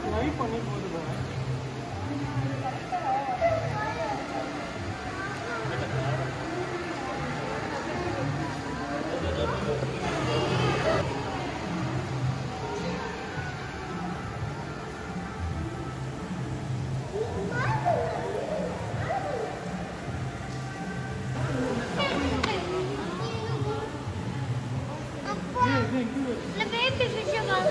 try பண்ணி போட்டு போகிறேன் அப்பா இந்த பேபி ஃபிஷ்ஷை பாரு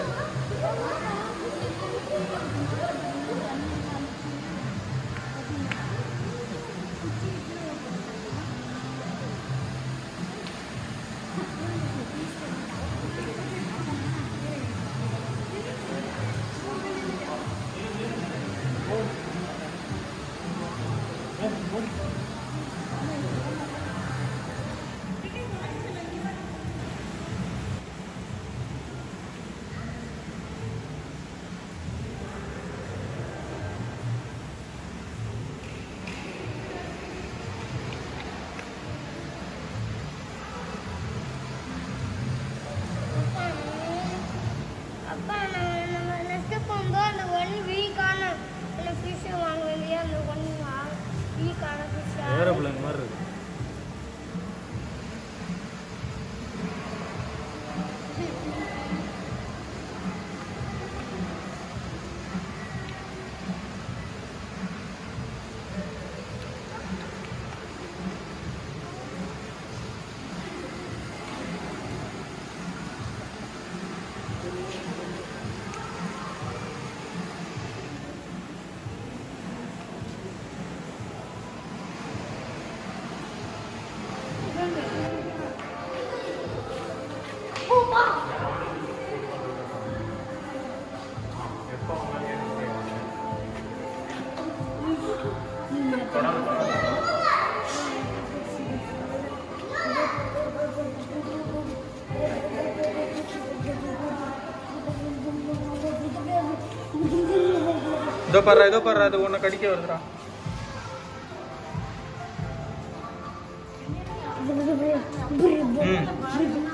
அப்பா நான் நம்ம நெக்ஸ்ட் போகும்போது அந்த ஒன் வீக்கான அந்த ஃபிஷ்ஷை வாங்க வேண்டிய அந்த ஒன் வீக்கான ஃபிஷ்ஷை ஏரோப்ளேன் மாதிரி இருக்கு இதோ பாரு இதோ பாரு அது உன்னை கடிக்க வருதுடா ம்